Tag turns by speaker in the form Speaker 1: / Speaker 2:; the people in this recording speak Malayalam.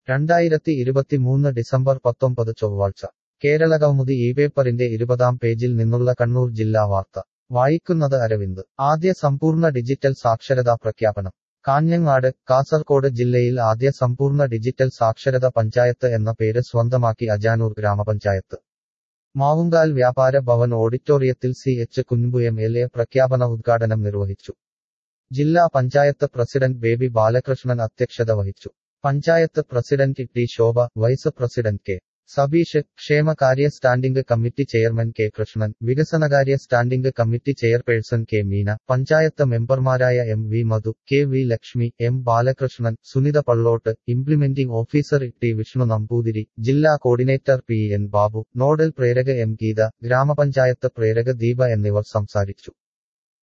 Speaker 1: രണ്ടായിരത്തി ഇരുപത്തിമൂന്ന് ഡിസംബർ പത്തൊമ്പത് ചൊവ്വാഴ്ച കേരളകൗമുദി ഈ പേപ്പറിന്റെ ഇരുപതാം പേജിൽ നിന്നുള്ള കണ്ണൂർ ജില്ലാ വാർത്ത വായിക്കുന്നത് അരവിന്ദ് ആദ്യ സമ്പൂർണ്ണ ഡിജിറ്റൽ സാക്ഷരതാ പ്രഖ്യാപനം കാഞ്ഞങ്ങാട് കാസർകോട് ജില്ലയിൽ ആദ്യ സമ്പൂർണ്ണ ഡിജിറ്റൽ സാക്ഷരത പഞ്ചായത്ത് എന്ന പേര് സ്വന്തമാക്കി അജാനൂർ ഗ്രാമപഞ്ചായത്ത് മാവുങ്കാൽ വ്യാപാര ഭവൻ ഓഡിറ്റോറിയത്തിൽ C H Kunhambu M L A പ്രഖ്യാപന ഉദ്ഘാടനം നിർവഹിച്ചു ജില്ലാ പഞ്ചായത്ത് പ്രസിഡന്റ് ബേബി ബാലകൃഷ്ണൻ അധ്യക്ഷത വഹിച്ചു panchayat president T Shobha vice president K Sabeesh ക്ഷേമകാര്യ standing committee chairman K Krishnan വികസനകാര്യ standing committee chairperson K Meena panchayat മെമ്പർമാരായ M V Madhu K V Lakshmi M Balakrishnan Sunitha Pallott implementing officer T Vishnu Namboothiri ജില്ലാ coordinator P N Babu nodal പ്രേരക എം ഗീത ഗ്രാമപഞ്ചായത്ത് പ്രേരക ദീപ എന്നിവർ സംസാരിച്ചു